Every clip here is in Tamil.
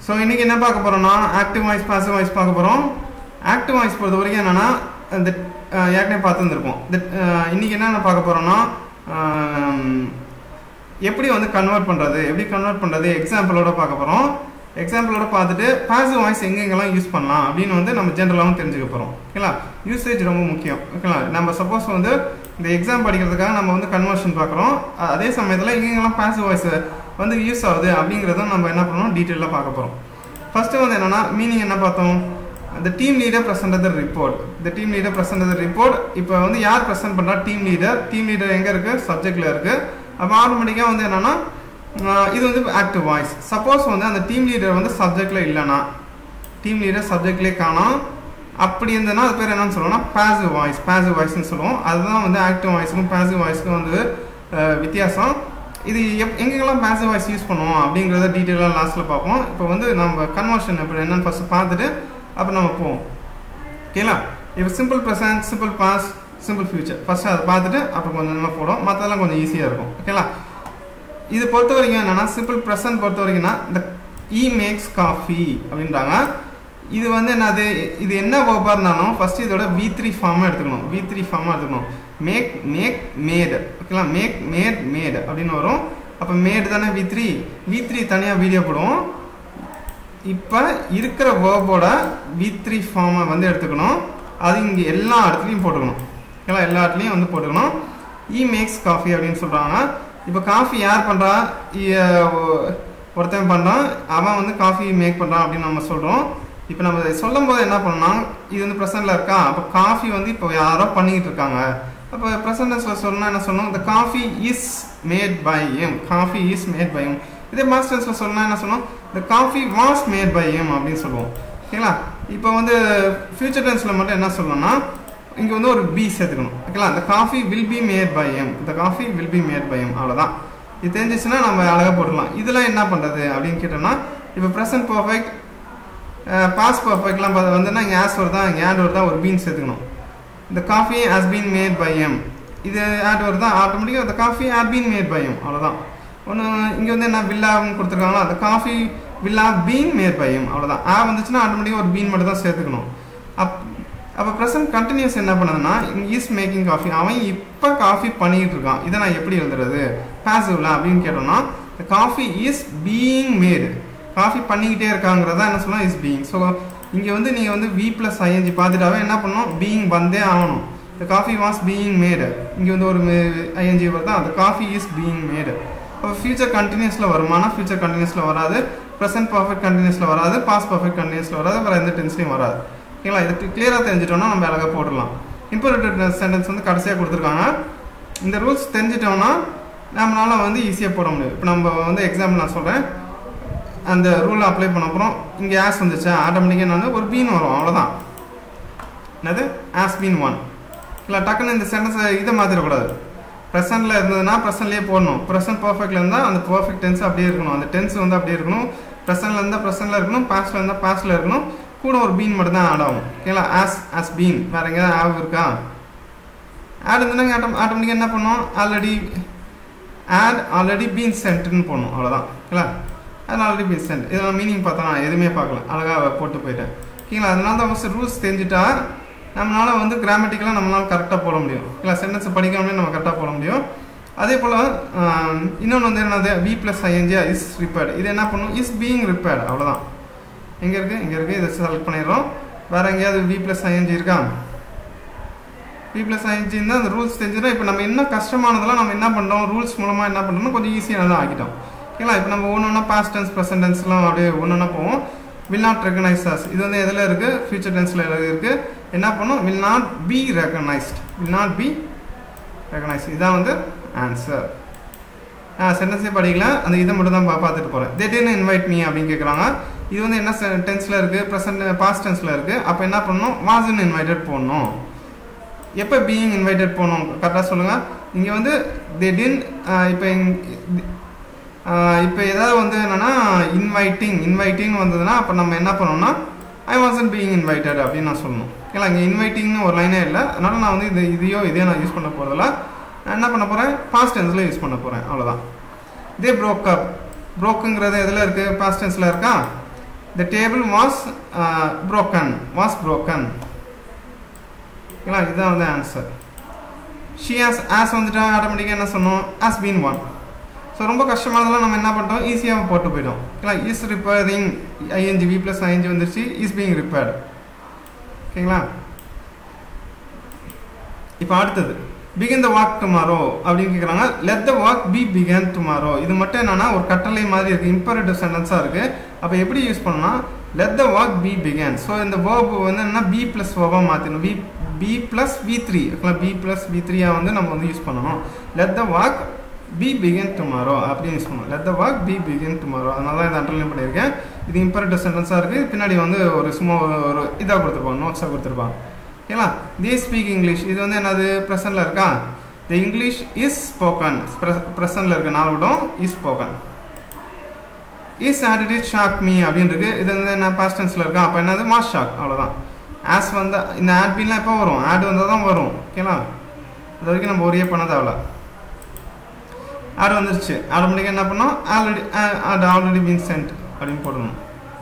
ஸோ இன்னைக்கு என்ன பார்க்க போறோம்னா ஆக்டிவ் வாய்ஸ் பாசிவ் வாய்ஸ் பார்க்க போறோம் ஆக்டிவ் வாய்ஸ் பொறுத்த வரைக்கும் என்னன்னா இந்த அஹ், ஏற்கனவே பார்த்துருந்துருப்போம் இந்த அஹ், இன்னைக்கு என்ன பார்க்க போறோம்னா ஆம், எப்படி வந்து கன்வெர்ட் பண்றது எப்படி கன்வெர்ட் பண்றது எக்ஸாம்பிளோட பார்க்க போறோம் எக்ஸாம்பிளோட பார்த்துட்டு பாசிவ் வாய்ஸ் எங்கெங்கெல்லாம் யூஸ் பண்ணலாம் அப்படின்னு வந்து நம்ம ஜென்ரலாகவும் தெரிஞ்சுக்க போறோம் ஓகேங்களா யூசேஜ் ரொம்ப முக்கியம் ஓகேங்களா நம்ம சப்போஸ் வந்து இந்த எக்ஸாம் படிக்கிறதுக்காக நம்ம வந்து கன்வர்ஷன் பார்க்குறோம் அதே சமயத்தில் எங்கெங்கெல்லாம் பாசிவ் வாய்ஸ் வந்து யூஸ் ஆகுது அப்படிங்கிறத நம்ம என்ன பண்ணணும் டீட்டெயிலாக பார்க்க போகிறோம் ஃபர்ஸ்ட் வந்து என்னன்னா மீனிங் என்ன பார்த்தோம் the team leader present the report the team leader present the report இப்போ வந்து யார் பிரசன்ட் பண்றா டீம் லீடர் டீம் லீடர் எங்க இருக்கு சப்ஜெக்ட்ல இருக்கு அப்போ ஆட்டோமேட்டிக்காக வந்து என்னன்னா ஆஹ் இது வந்து ஆக்டிவ் வாய்ஸ் சப்போஸ் வந்து அந்த டீம் லீடர் வந்து சப்ஜெக்ட்ல இல்லைன்னா டீம் லீடர் சப்ஜெக்ட்லேயே காணோம் அப்படி இருந்ததுன்னா அது பேர் என்னன்னு சொல்லுவோம்னா பாசிவ் வாய்ஸ் பாசிவ் வாய்ஸ்னு சொல்லுவோம் அதுதான் வந்து ஆக்டிவ் வாய்ஸுக்கும் பாசிவ் வாய்ஸ்க்கும் வந்து ஆஹ் வித்தியாசம் இது எப் எங்கெங்கெல்லாம் பாசிவ் வாய்ஸ் யூஸ் பண்ணுவோம் அப்படிங்கிறத டீட்டெயிலாக லாஸ்ட்டில் பார்ப்போம் இப்போ வந்து நம்ம கன்வர்ஷன் எப்படி என்னன்னு ஃபர்ஸ்ட் பார்த்துட்டு அப்புறம் நம்ம போவோம் ஓகேங்களா இப்போ simple present simple past simple future first அதை பார்த்துட்டு அப்புறம் கொஞ்சம் நல்லா போடும் மற்றதெல்லாம் கொஞ்சம் ஈஸியாக இருக்கும் ஓகேங்களா இது பொறுத்த வரைக்கும் என்னன்னா சிம்பிள் ப்ரெசன்ட் பொறுத்த வரைக்கும்னா இந்த இ மேக்ஸ் காஃபி அப்படின்றாங்க இது வந்து என்னது இது என்ன வேர்பாக இருந்தாலும் ஃபர்ஸ்ட் இதோட வி த்ரீ ஃபார்மாக எடுத்துக்கணும் வி த்ரீ ஃபார்மாக எடுத்துக்கணும் மேக் மேக் மேடு ஓகேங்களா மேக் மேட் மேடு அப்படின்னு வரும் அப்போ மேடு தானே வி த்ரீ வி த்ரீ தனியாக வீடியோ போடுவோம் இப்போ இருக்கிற வேர்போட வி த்ரீ ஃபார்மை வந்து எடுத்துக்கணும் அது இங்கே எல்லா இடத்துலையும் போட்டுக்கணும் ஓகேங்களா எல்லா இடத்துலையும் வந்து போட்டுக்கணும் இ மேக்ஸ் காஃபி அப்படின்னு சொல்கிறாங்க இப்போ காஃபி யார் பண்ணுறா ஒருத்தன் பண்ணுறான் அவன் வந்து காஃபி மேக் பண்ணுறான் அப்படின்னு நம்ம சொல்கிறோம் இப்போ நம்ம இதை சொல்லும் போது என்ன பண்ணோம்னா இது வந்து ப்ரெசென்ட்டில் இருக்கா அப்போ காஃபி வந்து இப்போ யாரோ பண்ணிக்கிட்டு இருக்காங்க அப்போ ப்ரெசன்டென்ஸில் சொல்லணும்னா என்ன சொல்லணும் இந்த coffee is made by him coffee is made by him இதே மாஸ்டர்ஸில் சொல்லணும்னா என்ன சொல்லணும் இந்த coffee was made by him அப்படின்னு சொல்லுவோம் ஓகேங்களா இப்போ வந்து ஃபியூச்சர் டென்ஸில் மட்டும் என்ன சொல்லணும்னா இங்கே வந்து ஒரு பி சேர்த்துக்கணும் ஓகேங்களா இந்த coffee will be made by him இந்த coffee will be made by him அவ்வளோதான் இது தெரிஞ்சிச்சுன்னா நம்ம அழகாக போட்டுடலாம் இதெல்லாம் என்ன பண்ணுறது அப்படின்னு கேட்டோம்னா இப்போ ப்ரெசன்ட் பர்ஃபெக்ட் பாஸ் பர்ஃபெக்ட்லாம் பார்த்து வந்துன்னா இங்கே ஆஸ் வருதா இங்கே ஆட் வருதா ஒரு பீன் சேர்த்துக்கணும் இந்த coffee has been made by him இது ஆட் வருதா ஆட்டோமேட்டிக்காக இந்த coffee had been made by him அவ்வளோதான் ஒன்று இங்கே வந்து என்ன வில்லான்னு கொடுத்துருக்காங்களா அந்த காஃபி வில்லா பீன் மேட் பை எம் அவ்வளோதான் ஆ வந்துச்சுன்னா ஆட்டோமேட்டிக்காக ஒரு பீன் மட்டும் தான் சேர்த்துக்கணும் அப் அப்போ ப்ரெசன்ட் கண்டினியூஸ் என்ன பண்ணுதுன்னா இஸ் மேக்கிங் காஃபி அவன் இப்போ காஃபி பண்ணிக்கிட்டு இருக்கான் இதை நான் எப்படி எழுதுறது பாசிவ்ல அப்படின்னு கேட்டோம்னா coffee is being made coffee பண்ணிக்கிட்டே இருக்காங்கிறதா என்ன சொல்லலாம் இஸ் பீயிங் ஸோ இங்கே வந்து நீங்கள் வந்து வி ப்ளஸ் ஐஎன்ஜி பார்த்துட்டாவே என்ன பண்ணணும் பீயிங் வந்தே ஆகணும் இந்த காஃபி வாஸ் பீயிங் மேடு இங்கே வந்து ஒரு ஐஎன்ஜி வருதா அந்த காஃபி இஸ் பீயிங் மேடு அப்போ ஃபியூச்சர் கண்டினியூஸில் வருமானா ஃபியூச்சர் கண்டினியூஸில் வராது ப்ரெசன்ட் பர்ஃபெக்ட் கண்டினியூஸில் வராது பாஸ் பர்ஃபெக்ட் கண்டினியூஸில் வராது வேறு எந்த டென்ஸ்லையும் வராது ஓகேங்களா இதுக்கு கிளியராக தெரிஞ்சிட்டோம்னா நம்ம அழகாக போடலாம் இம்பார்ட்டன்ட் சென்டென்ஸ் வந்து கடைசியாக கொடுத்துருக்காங்க இந்த ரூல்ஸ் தெரிஞ்சிட்டோம்னா நம்மளால வந்து ஈஸியாக போட முடியும் இப்போ நம்ம வந்து எக்ஸாம்பிள் நான் சொல்கிறேன் அந்த ரூலை அப்ளை பண்ண அப்புறம் இங்கே ஆஸ் வந்துச்சா ஆட்டோமேட்டிக்காக வந்து ஒரு பீன் வரும் அவ்வளோதான் என்னது ஆஸ் பீன் ஒன் இல்லை டக்குன்னு இந்த சென்டென்ஸை இதை மாற்றிடக்கூடாது ப்ரெசென்ட்டில் இருந்ததுன்னா ப்ரெசென்ட்லேயே போடணும் ப்ரெசென்ட் பர்ஃபெக்ட்ல இருந்தால் அந்த பர்ஃபெக்ட் டென்ஸ் அப்படியே இருக்கணும் அந்த டென்ஸ் வந்து அப்படியே இருக்கணும் ப்ரெசென்ட்ல இருந்தால் ப்ரெசென்ட்ல இருக்கணும் பாஸ்ட்ல இருந்தால் பாஸ்ட்ல இருக்கணும் கூட ஒரு பீன் மட்டும் தான் ஆட் ஆகும் ஓகேங்களா ஆஸ் ஆஸ் பீன் வேற எங்கேயாவது ஆவ் இருக்கா ஆட் இருந்ததுன்னா ஆட்டோ ஆட்டோமேட்டிக்காக என்ன பண்ணும் ஆல்ரெடி ஆட் ஆல்ரெடி பீன் சென்ட்னு போடணும் அவ்வளோதான் ஓகேங்களா அது ஆல்ரெடி பீன் சென்ட் இதெல்லாம் மீனிங் பார்த்தா நான் எதுவுமே பார்க்கல அழகாக போட்டு போயிட்டேன் ஓகேங்களா அதனால தான் ஃபஸ்ட் ரூல்ஸ் தெரிஞ்சுட்டா நம்மளால வந்து கிராமட்டிக்கலாக நம்மளால கரெக்டாக போட முடியும் இல்லை சென்டென்ஸ் படிக்காமலே நம்ம கரெக்டாக போட முடியும் அதே போல் இன்னொன்று வந்து என்னது வி ப்ளஸ் ஐஎன்ஜியா இஸ் ரிப்பேர்டு இது என்ன பண்ணும் இஸ் பீயிங் ரிப்பேர்டு அவ்வளோதான் எங்கே இருக்குது இங்கே இருக்குது இதை செலக்ட் பண்ணிடுறோம் வேறு எங்கேயாவது வி ப்ளஸ் ஐஎன்ஜி இருக்கா வி ப்ளஸ் ஐஎன்ஜி இருந்தால் அந்த ரூல்ஸ் தெரிஞ்சுட்டா இப்போ நம்ம இன்னும் கஷ்டமானதெல்லாம் நம்ம என்ன பண்ணுறோம் ரூல்ஸ் மூலமாக என்ன பண்ணுறோம்னா கொஞ்சம் ஈஸியாக தான் ஆக்கிட்டோம் ஓகேங்களா இப்போ நம்ம ஒன்று ஒன்றா பாஸ்ட் டென்ஸ் ப்ரெசன்ட் டென்ஸ்லாம் அப்படியே ஒன்று ஒன்றா போவோம் வில் நாட் ரெகனைஸ் அஸ் இது வந்து எதில் இருக்குது ஃபியூச்சர் டென்ஸில் இருக்குது என்ன பண்ணும் will not be recognised will not be recognise இதான் வந்து ஆன்சர் சென்டென்ஸே படிக்கல அந்த இதை மட்டும் தான் பா பார்த்துட்டு போகிறேன் தே டென் இன்வைட் மீ அப்படின்னு கேட்குறாங்க இது வந்து என்ன டென்ஸில் இருக்குது ப்ரெசன்ட் பாஸ்ட் டென்ஸில் இருக்குது அப்போ என்ன பண்ணணும் வாசன் இன்வைட்டட் போடணும் எப்போ பீயிங் இன்வைட்டட் போகணும் கரெக்டாக சொல்லுங்கள் இங்கே வந்து தே டின் இப்போ இப்போ ஏதாவது வந்து என்னென்னா இன்வைட்டிங் இன்வைட்டிங் வந்ததுன்னா அப்போ நம்ம என்ன பண்ணோம்னா ஐ வாசன் பீயிங் இன்வைட்டட் அப்படின்னு நான் சொல்லணும் ஏன்னா இங்கே இன்வைட்டிங்னு ஒரு லைனே இல்லை அதனால் நான் வந்து இது இதையோ இதையோ நான் யூஸ் பண்ண போகிறதில்ல நான் என்ன பண்ண போகிறேன் பாஸ்ட் டென்ஸில் யூஸ் பண்ண போகிறேன் அவ்வளோதான் இதே ப்ரோக் அப் ப்ரோக்குங்கிறது எதில் இருக்குது பாஸ்ட் டென்ஸில் இருக்கா the table was broken was broken ஓகேங்களா இதுதான் வந்து ஆன்சர் ஷி ஆஸ் ஆஸ் வந்துட்டா ஆட்டோமேட்டிக்காக என்ன சொன்னோம் ஆஸ் பீன் ஒன் ஸோ ரொம்ப கஷ்டமானதெல்லாம் நம்ம என்ன பண்ணிட்டோம் ஈஸியாக போட்டு போயிட்டோம் ஓகேங்களா is repairing ING V plus ING வந்துருச்சு இஸ் பீங் ரிப்பேர்டு ஓகேங்களா இப்போ அடுத்தது பிகின் த வாக் டுமாரோ அப்படின்னு கேட்குறாங்க let the walk be begun tomorrow இது மட்டும் என்னன்னா ஒரு கட்டளை மாதிரி இருக்குது இம்பரேட்டிவ் சென்டென்ஸாக இருக்குது அப்போ எப்படி யூஸ் பண்ணலாம் let the walk be begun so இந்த வேர்ப் வந்து என்ன பி ப்ளஸ் வேர்பாக மாற்றணும் be be plus V three ஓகேங்களா பி ப்ளஸ் வி த்ரீயாக வந்து நம்ம வந்து யூஸ் பண்ணணும் let the walk be begin tomorrow அப்படின்னு யூஸ் பண்ணணும் let the walk be begin tomorrow அதனால தான் இதை அண்டர்லைன் பண்ணியிருக்கேன் இது இம்பரேட்டிவ் சென்டென்ஸாக இருக்குது பின்னாடி வந்து ஒரு சும்மா ஒரு ஒரு இதாக கொடுத்துருப்பாங்க நோட்ஸாக கொடுத்துருப்பாங்க ஓகேங்களா தே ஸ்பீக் இங்கிலீஷ் இது வந்து என்னது ப்ரெசன்ட்டில் இருக்கா த இங்கிலீஷ் இஸ் ஸ்போக்கன் ப்ரெசன்ட்டில் இருக்க நாலு விடம் is spoken is attitude shock me அப்படின்னு இருக்கு இது வந்து என்ன பாஸ்ட் டென்ஸில் இருக்கா அப்போ என்னது மாஸ் ஷாக் அவ்வளோதான் ஆஸ் வந்து இந்த ஆட் பீன்லாம் எப்போ வரும் ஆட் வந்தால் தான் வரும் ஓகேங்களா அது வரைக்கும் நம்ம ஒரே பண்ண தேவையில்ல ஆட் வந்துருச்சு ஆட்டோமேட்டிக்காக என்ன பண்ணோம் already had already been sent அப்படின்னு போடணும்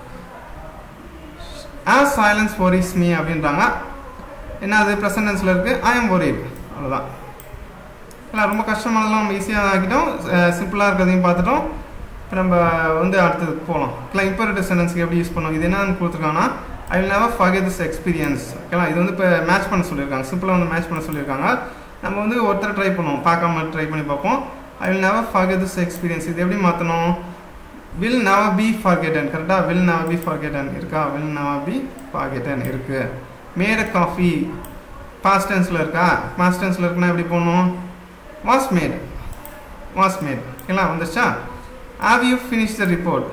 ஆஸ் சைலன்ஸ் ஒரிஸ் மீ அப்படின்றாங்க என்ன அது ப்ரெசன்டென்ஸில் இருக்குது ஐ எம் ஒரீட் அவ்வளோதான் இல்லை ரொம்ப கஷ்டமானதெல்லாம் நம்ம ஈஸியாக ஆக்கிட்டோம் சிம்பிளாக இருக்கிறதையும் பார்த்துட்டோம் இப்போ நம்ம வந்து அடுத்தது போகலாம் இல்லை இம்பரேட்டிவ் சென்டென்ஸ்க்கு எப்படி யூஸ் பண்ணோம் இது என்னன்னு கொடுத்துருக்காங்கன்னா I will never forget this experience ஓகேங்களா இது வந்து இப்போ மேட்ச் பண்ண சொல்லியிருக்காங்க சிம்பிளாக வந்து மேட்ச் பண்ண சொல்லியிருக்காங்க நம்ம வந்து ஒருத்தர் ட்ரை பண்ணுவோம் பார்க்காம ட்ரை பண்ணி பார்ப்போம் I will never forget this experience இது எப்படி மாற்றணும் வில் never be forgotten கரெக்டாக வில் never be forgotten இருக்கா வில் never be forgotten இருக்கு மேட் காஃபி பாஸ்ட் டென்ஸில் இருக்கா பாஸ்ட் டென்ஸில் இருக்குன்னா எப்படி போடணும் வாஸ் மேட் வாஸ் மேட் ஓகேங்களா வந்துச்சா have you finish the report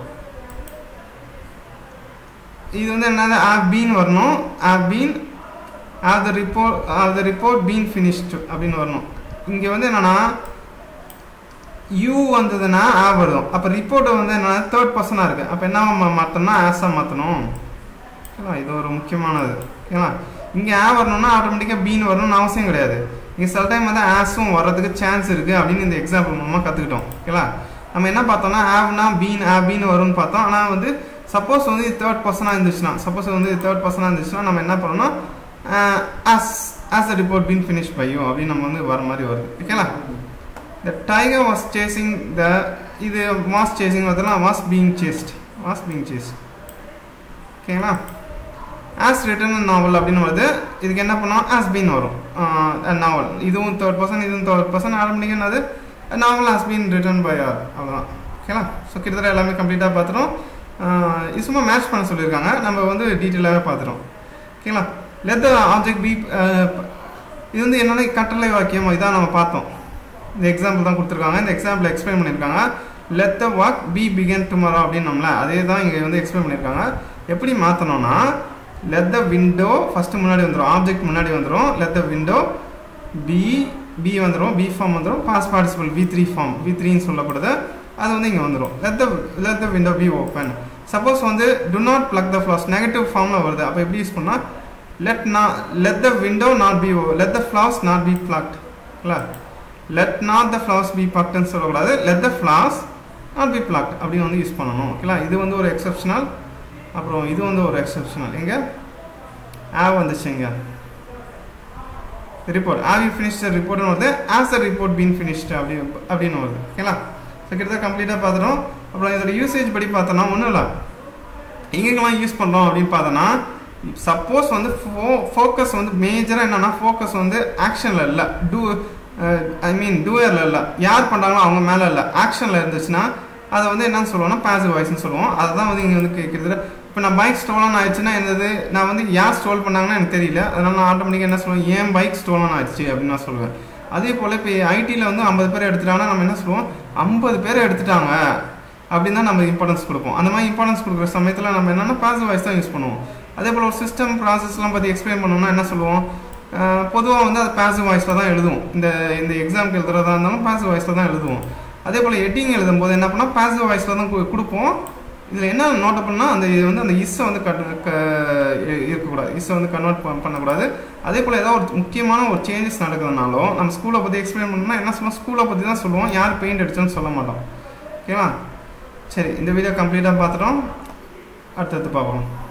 இது வந்து என்னது ஹாவ் பீன் வரணும் have been have the report have the report been finished அப்படின்னு வரணும் இங்கே வந்து என்னன்னா யூ வந்ததுன்னா ஆ வரும் அப்போ ரிப்போர்ட் வந்து என்னன்னா தேர்ட் பர்சனாக இருக்குது அப்போ என்ன மா- மாற்றணும்னா ஆஸாக மாற்றணும் ஓகேவா இது ஒரு முக்கியமானது ஓகேவா இங்கே ஆ வரணும்னா ஆட்டோமேட்டிக்காக பீன் வரணும்னு அவசியம் கிடையாது இங்கே சில டைம் வந்து ஆஸும் வர்றதுக்கு சான்ஸ் இருக்குது அப்படின்னு இந்த எக்ஸாம்பிள் மூலமாக கற்றுக்கிட்டோம் ஓகேவா நம்ம என்ன பார்த்தோம்னா ஆவ்னா பீன் ஆ பீன் வரும்னு பார்த்தோம் ஆனால் வந்து சப்போஸ் வந்து இது தேர்ட் பர்சனாக இருந்துச்சுன்னா சப்போஸ் வந்து இது தேர்ட் பர்சனாக இருந்துச்சுன்னா நம்ம என்ன பண்ணணும் has has the report been finish by you அப்படின்னு நம்ம வந்து வர மாதிரி வருது ஓகேங்களா the tiger was chasing the இது வாஸ் சேசிங் வரதுலாம் was being chased was being chased ஓகேங்களா ஆஸ் ரிட்டன் நாவல் அப்படின்னு வருது இதுக்கு என்ன பண்ணோம் ஆஸ் பீன் வரும் நாவல் இதுவும் தேர்ட் பர்சன் இதுவும் தேர்ட் பர்சன் ஆரம்பிக்க என்னது novel has been written by R அவ்வளோதான் ஓகேங்களா ஸோ கிட்டத்தட்ட எல்லாமே கம்ப்ளீட்டாக பார்த்துட்டோம் ஆஹ் இது சும்மா மேட்ச் பண்ண சொல்லியிருக்காங்க நம்ம வந்து டீட்டெயிலாகவே பார்த்துட்டோம் ஓகேங்களா லெட் த ஆப்ஜெக்ட் பி இது வந்து என்னென்ன கட்டளை வாக்கியம் இதான் நம்ம பார்த்தோம் இந்த எக்ஸாம்பிள் தான் கொடுத்துருக்காங்க இந்த எக்ஸாம்பிள் எக்ஸ்பிளைன் பண்ணியிருக்காங்க let the walk be begun tomorrow அப்படின்னோம்ல அதே தான் இங்கே வந்து எக்ஸ்பிளைன் பண்ணியிருக்காங்க எப்படி மாற்றணும்னா லெட் த விண்டோ ஃபஸ்ட்டு முன்னாடி வந்துடும் ஆப்ஜெக்ட் முன்னாடி வந்துடும் let the window be be வந்துடும் பி ஃபார்ம் வந்துடும் past participle V three form V த்ரீன்னு சொல்லப்படுது அது வந்து இங்கே வந்துடும் let the let the window be open suppose வந்து do not pluck the flowers negative ஃபார்மில் வருது அப்போ எப்படி யூஸ் பண்ணால் லெட் நான் let the window not be let the flowers not be plucked இல்லை let not the flowers be பக்ட்னு சொல்லக்கூடாது let the flowers not be plucked அப்படின்னு வந்து யூஸ் பண்ணணும் ஓகேங்களா இது வந்து ஒரு எக்ஸப்ஷனல் அப்புறம் இது வந்து ஒரு எக்ஸப்ஷனல் எங்க ஆ வந்துச்சு இங்க report have you finish the ரிப்போர்ட்னு வருது has the report been finished அப்படி அப்படின்னு வருது ஓகேங்களா ஸோ கிட்டத்தட்ட கம்ப்ளீட்டாக பார்த்துட்டோம் அப்புறம் இதோட யூசேஜ் படி பார்த்தோன்னா ஒன்றும் இல்லை எங்கெங்கெல்லாம் யூஸ் பண்ணுறோம் அப்படின்னு பார்த்தோன்னா சப்போஸ் வந்து ஃபோ ஃபோக்கஸ் வந்து மேஜராக என்னன்னா ஃபோக்கஸ் வந்து ஆக்ஷனில் இல்லை டூ ஐ மீன் டூயரில் இல்லை யார் பண்ணுறாங்களோ அவங்க மேலே இல்லை ஆக்ஷனில் இருந்துச்சுன்னா அதை வந்து என்னன்னு சொல்லுவோம்னா பாசிவ் வாய்ஸ்னு சொல்லுவோம் அதை தான் வந்து இங்கே வந்து கேட்குறது இப்போ நான் பைக் ஸ்டோலன் ஆயிடுச்சுன்னா என்னது நான் வந்து யார் ஸ்டோல் பண்ணாங்கன்னா எனக்கு தெரியல அதனால நான் ஆட்டோமேட்டிக்காக என்ன சொல்லுவேன் ஏன் பைக் ஸ்டோலன் ஆயிடுச்சு அப்படின்னு நான் சொல்லுவேன் அதே போல் இப்போ ஐடியில் வந்து ஐம்பது பேர் எடுத்துட்டாங்கன்னா நம்ம என்ன சொல்லுவோம் ஐம்பது பேர் எடுத்துட்டாங்க அப்படின்னு தான் நம்ம இம்பார்ட்டன்ஸ் கொடுப்போம் அந்த மாதிரி இம்பார்ட்டன்ஸ் கொடுக்குற சமயத்தில் நம்ம என்னென்னா பாசிவ் வாய்ஸ் தான் யூஸ் பண்ணுவோம் அதே போல் ஒரு சிஸ்டம் ப்ராசஸ்லாம் பற்றி எக்ஸ்பிளைன் பண்ணோம்னா என்ன சொல்லுவோம் பொதுவாக வந்து அது பாசிவ் வாய்ஸில் தான் எழுதுவோம் இந்த இந்த எக்ஸாம்க்கு எழுதுறதா இருந்தாலும் பாசிவ் வாய்ஸில் தான் எழுதுவோம் அதே போல் எட்டிங் எழுதும்போது என்ன பண்ணால் பாசிவ் வாய்ஸில் தான் கு- கொடுப்போம் இதில் என்ன நோட் பண்ணால் அந்த இது வந்து அந்த இஸ்ஸை வந்து கட் க இருக்கக்கூடாது இஸ்ஸை வந்து கன்வெர்ட் பண்ணக்கூடாது அதே போல் ஏதாவது ஒரு முக்கியமான ஒரு சேஞ்சஸ் நடக்குதுனாலும் நம்ம ஸ்கூலை பற்றி எக்ஸ்பிளைன் பண்ணோம்னா என்ன சொல்லுவோம் ஸ்கூலை பற்றி தான் சொல்லுவோம் யார் பெயிண்ட் அடிச்சோன்னு சொல்ல மாட்டோம் ஓகேவா சரி இந்த வீடியோ கம்ப்ளீட்டாக பார்த்துட்டோம் அடுத்தடுத்து பார்ப்போம்